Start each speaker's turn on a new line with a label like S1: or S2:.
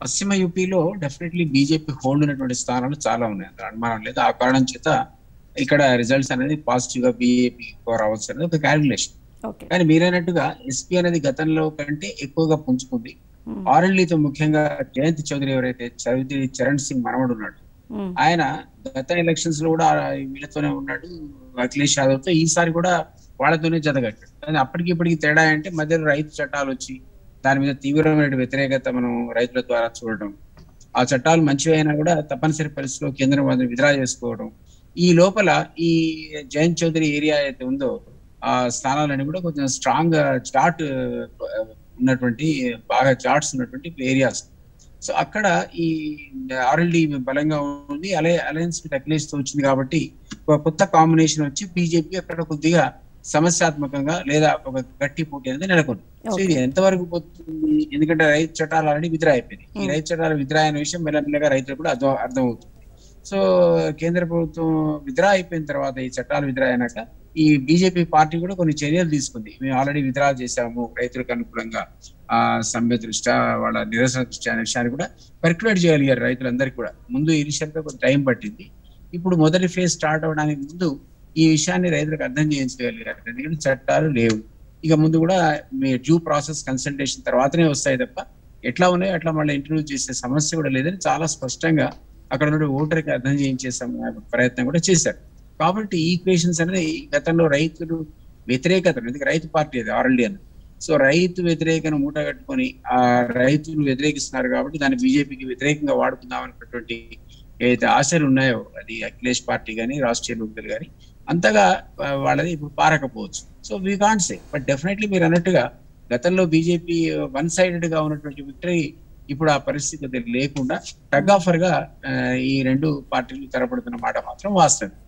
S1: పశ్చిమ యూపీలో definitely BJP hold ఉన్నటువంటి స్థానాలు చాలా ఉన్నాయి అందులో అనుమానం లేదు ఆ కారణం చేత ఇక్కడ రిజల్ట్స్ అనేది పాజిటివ్ గా బీజేపీ రావచ్చు అనేది ఒక క్యాలిక్యులేషన్
S2: ఓకే
S1: కానీ మీరైనట్టుగా ఎస్పీ అనేది గతంలో కంటే ఎక్కువగా పుంజుకుంది ఆర్ఎల్డీతో ముఖ్యంగా జయంత్ చౌదరి ఎవరైతే చౌదరి చరణ్ సింగ్ మనవడు ఉన్నాడు ఆయన గత ఎలక్షన్స్ లో కూడా వీళ్ళతోనే ఉన్నాడు అఖిలేష్ యాదవ్ తో ఈసారి కూడా వాళ్ళతోనే జతగట్టాడు కానీ అప్పటికి ఇప్పటికి తేడా అంటే మధ్యలో రైతు చట్టాలు వచ్చి దాని మీద తీవ్రమైన వ్యతిరేకత మనం రైతుల ద్వారా చూడడం ఆ చట్టాలు మంచివి అయినా కూడా తప్పనిసరి పరిస్థితిలో కేంద్రం వారిని విత్డ్రా చేసుకోవడం ఈ లోపల ఈ జయంత్ చౌదరి ఏరియా అయితే ఉందో ఆ స్థానాలన్నీ కూడా కొంచెం స్ట్రాంగ్ చార్ట్ ఉన్నటువంటి బాగా చార్ట్స్ ఉన్నటువంటి ఏరియాస్ సో అక్కడ ఈ ఆర్ఎల్డి బలంగా ఉంది అలే అలయన్స్ విత్ అఖిలేష్ తో వచ్చింది కాబట్టి ఒక కొత్త కాంబినేషన్ వచ్చి బీజేపీ అక్కడ కొద్దిగా సమస్యాత్మకంగా లేదా ఒక గట్టి పోటీ అనేది నెలకొంది సో ఇది ఎంతవరకు పోతుంది ఎందుకంటే రైతు చట్టాలు ఆల్రెడీ విద్రా అయిపోయినాయి ఈ
S2: Hmm.
S1: రైతు చట్టాల విద్రా అయిన విషయం మెల్లమెల్లగా రైతులకు కూడా అర్థం అర్థమవుతుంది సో కేంద్ర ప్రభుత్వం విద్రా అయిపోయిన తర్వాత ఈ చట్టాలు విద్రా అయినాక ఈ బీజేపీ పార్టీ కూడా కొన్ని చర్యలు తీసుకుంది మేము ఆల్రెడీ విత్డ్రా చేశాము రైతులకు అనుకూలంగా ఆ సమ్మె దృష్ట్యా వాళ్ళ నిరసన దృష్ట్యా అనే విషయాన్ని కూడా పర్క్యులేట్ చేయగలిగారు రైతులందరికీ కూడా ముందు ఇనిషియల్ గా కొంత టైం పట్టింది ఇప్పుడు మొదటి ఫేజ్ స్టార్ట్ అవడానికి ముందు ఈ విషయాన్ని రైతులకు అర్థం చేయించగలిగారు ఎందుకంటే చట్టాలు లేవు ఇక ముందు కూడా మీ డ్యూ ప్రాసెస్ కన్సల్టేషన్ తర్వాతనే వస్తాయి తప్ప ఎట్లా ఉన్నాయో అట్లా మళ్ళీ ఇంట్రడ్యూస్ చేసే సమస్య కూడా లేదని చాలా స్పష్టంగా అక్కడ ఉన్న ఓటర్కి అర్థం చేయించే సమ- ప్రయత్నం కూడా చేశారు కాబట్టి ఈ ఈక్వేషన్స్ అనేది గతంలో రైతులు వ్యతిరేకత ఎందుకంటే రైతు పార్టీ అది ఆర్ఎల్డీ అని సో రైతు వ్యతిరేకను మూట కట్టుకొని ఆ రైతులు వ్యతిరేకిస్తున్నారు కాబట్టి దాన్ని బీజేపీకి వ్యతిరేకంగా వాడుకుందాం అనేటటువంటి ఏదైతే ఆశలు ఉన్నాయో అది అఖిలేష్ పార్టీ కానీ రాష్ట్రీయ లోక్దల్ కానీ అంతగా ఆ, వాళ్ళది ఇప్పుడు పారకపోవచ్చు so we can't say but definitely మీరు అన్నట్టుగా గతంలో బీజేపీ వన్ సైడెడ్ గా ఉన్నటువంటి విక్టరీ ఇప్పుడు ఆ పరిస్థితి లేకుండా టగ్ ఆఫర్ గా ఆ, ఈ రెండు పార్టీలు తెరపడుతున్న మాట మాత్రం వాస్తవం